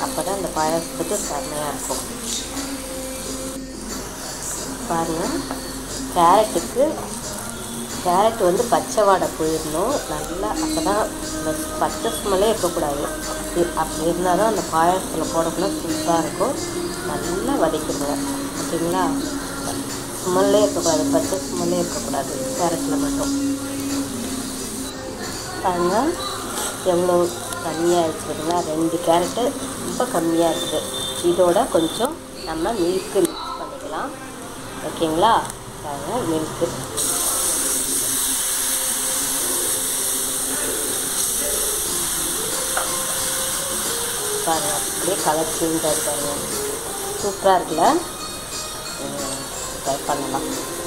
அப்போ தான் அந்த பாயாசத்துக்கு செம்மையாக இருக்கும் பாருங்கள் கேரட்டுக்கு கேரட் வந்து பச்சை வாடை போயிடணும் நல்லா அப்போ தான் இந்த பச்சை ஸ்மெல்லே இருக்கக்கூடாது இ- அப்படி இருந்தால் தான் அந்த பாயாசத்தில் போடக்குள்ள சூப்பராக இருக்கும் நல்லா வதக்கிடுங்க ஓகேங்களா ஸ்மெல்லே இருக்கக்கூடாது பச்சை ஸ்மெல்லே இருக்கக்கூடாது கேரட்டில் மட்டும் பாருங்க எவ்வளோ கம்மியாக இருக்குதுங்களா ரெண்டு கேரட்டு ரொம்ப கம்மியாக இருக்குது இதோட கொஞ்சம் நம்ம மில்க்கு மிக்ஸ் பண்ணிக்கலாம் ஓகேங்களா பாருங்க மில்க்கு பாருங்க அப்படியே கலர் சேஞ்ச் ஆகி பாருங்க சூப்பராக இருக்குல்ல ட்ரை பண்ணலாம்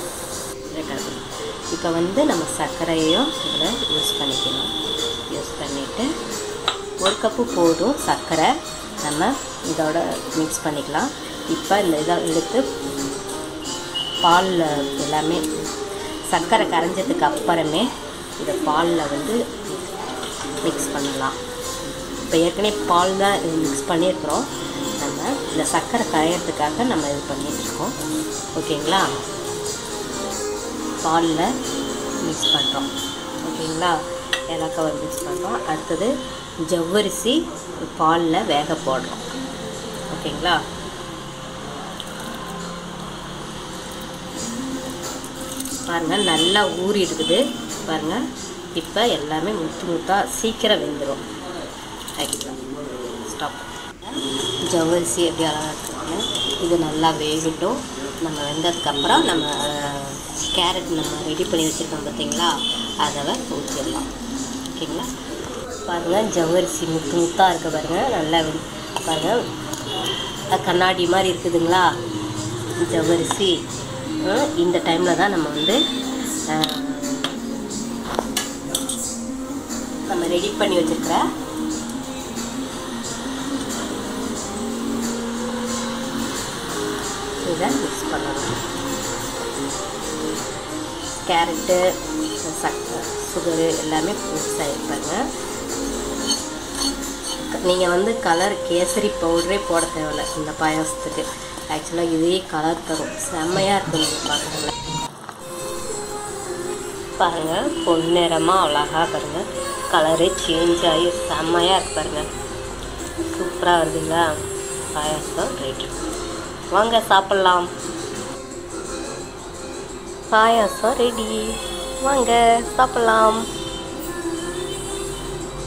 இப்போ வந்து நம்ம சர்க்கரையும் இதில் யூஸ் பண்ணிக்கணும் யூஸ் பண்ணிவிட்டு ஒரு கப்பு போதும் சர்க்கரை நம்ம இதோட மிக்ஸ் பண்ணிக்கலாம் இப்போ இந்த இதை எடுத்து பாலில் எல்லாமே சர்க்கரை கரைஞ்சதுக்கு அப்புறமே இதை பாலில் வந்து மிக்ஸ் பண்ணலாம் இப்போ ஏற்கனவே பால் தான் மிக்ஸ் பண்ணியிருக்கிறோம் நம்ம இந்த சர்க்கரை கரையிறதுக்காக நம்ம இது பண்ணிட்டுருக்கோம் ஓகேங்களா பாலில் மிக்ஸ் பண்ணுறோம் ஓகேங்களா ஏலக்காவை மிக்ஸ் பண்ணுறோம் அடுத்தது ஜவ்வரிசி பாலில் வேக போடுறோம் ஓகேங்களா பாருங்கள் நல்லா ஊறி இருக்குது பாருங்கள் இப்போ எல்லாமே முத்து முத்தாக சீக்கிரம் வெந்துடும் ஆக்கிக்கலாம் ஸ்டாப் ஜவ்வரிசி எப்படி அழகாக இருக்குங்க இது நல்லா வேகட்டும் நம்ம வெந்ததுக்கப்புறம் நம்ம கேரட் நம்ம ரெடி பண்ணி வச்சுருக்கோம் பார்த்தீங்களா அதை ஊற்றிடலாம் ஓகேங்களா பாருங்கள் ஜவ்வரிசி முத்து முத்தாக இருக்க பாருங்கள் நல்லா வெந் பாருங்கள் அஹ் கண்ணாடி மாதிரி இருக்குதுங்களா ஜவ்வரிசி அஹ் இந்த டைமில் தான் நம்ம வந்து அஹ், நம்ம ரெடி பண்ணி வச்சுருக்கிற இதை மிக்ஸ் பண்ணணும் கேரட்டு சக்கரை சுகரு எல்லாமே மிக்ஸ் ஆகிருப்பாங்க நீங்கள் வந்து கலர் கேசரி பவுடரே போட தேவையில்ல இந்த பாயாசத்துக்கு ஆக்சுவலாக இதே கலர் தரும் செம்மையாக இருக்கும் நீங்கள் பார்க்குறதுல பாருங்கள் பொன்னிறமாக அழகாக பாருங்கள் கலரே சேஞ்ச் ஆகி செம்மையாக இருக்கு பாருங்கள் சூப்பராக வருதுங்களா பாயாசம் ரெடி வாங்க சாப்பிட்லாம் பாயாசம் ரெடி வாங்க சாப்பிட்லாம்